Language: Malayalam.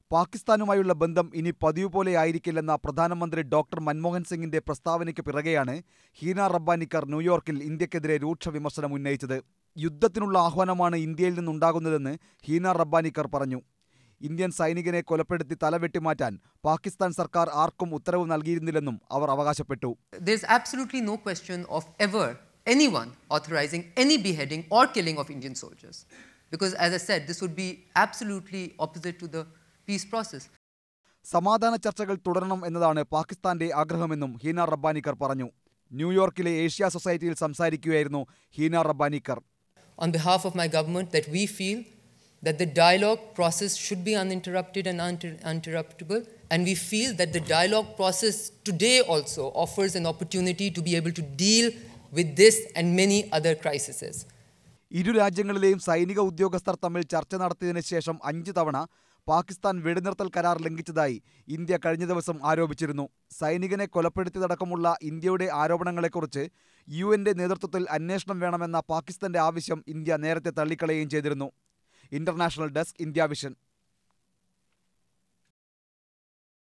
പാകിസ്ഥാനുമായുള്ള ബന്ധം ഇനി പതിവ് പോലെ ആയിരിക്കില്ലെന്ന പ്രധാനമന്ത്രി ഡോക്ടർ മൻമോഹൻ സിംഗിന്റെ പ്രസ്താവനയ്ക്ക് പിറകെയാണ് ഹീന റബ്ബാനിക്കർ ന്യൂയോർക്കിൽ ഇന്ത്യക്കെതിരെ രൂക്ഷ വിമർശനം ഉന്നയിച്ചത് യുദ്ധത്തിനുള്ള ആഹ്വാനമാണ് ഇന്ത്യയിൽ നിന്നുണ്ടാകുന്നതെന്ന് ഹീന റബ്ബാനിക്കർ പറഞ്ഞു ഇന്ത്യൻ സൈനികനെ കൊലപ്പെടുത്തി തലവെട്ടിമാറ്റാൻ പാകിസ്ഥാൻ സർക്കാർ ആർക്കും ഉത്തരവ് നൽകിയിരുന്നില്ലെന്നും അവർ അവകാശപ്പെട്ടു There's absolutely no question of ever anyone authorizing any beheading or killing of Indian soldiers. Because, as I said, this would be absolutely opposite to the peace process. സമാധാന ചർച്ചകൾ തുടരണം എന്നതാണ് പാകിസ്ഥാന്റെ ആഗ്രഹമെന്നും ഹീന റബ്ബാനിക്കർ പറഞ്ഞു ന്യൂയോർക്കിലെ ഏഷ്യ സൊസൈറ്റിയിൽ സംസാരിക്കുകയായിരുന്നു ഹീന റബ്ബാനിക്കർ On behalf of my government, that we feel that the dialogue process should be uninterrupted and uninter- uninterruptible, and we feel that the dialogue process today also offers an opportunity to be able to deal with this and many other crises. ഇരു രാജ്യങ്ങളിലെയും സൈനിക ഉദ്യോഗസ്ഥർ തമ്മിൽ ചർച്ച നടത്തിയതിനു ശേഷം അഞ്ച് തവണ പാകിസ്ഥാൻ വെടിനിർത്തൽ കരാർ ലംഘിച്ചതായി ഇന്ത്യ കഴിഞ്ഞ ദിവസം ആരോപിച്ചിരുന്നു സൈനികനെ കൊലപ്പെടുത്തിയതടക്കമുള്ള ഇന്ത്യയുടെ ആരോപണങ്ങളെക്കുറിച്ച് യു എൻ്റെ നേതൃത്വത്തിൽ അന്വേഷണം വേണമെന്ന പാകിസ്ഥാന്റെ ആവശ്യം ഇന്ത്യ നേരത്തെ തള്ളിക്കളയുകയും ചെയ്തിരുന്നു ഇന്റർനാഷണൽ ഡെസ്ക് ഇന്ത്യ വിഷൻ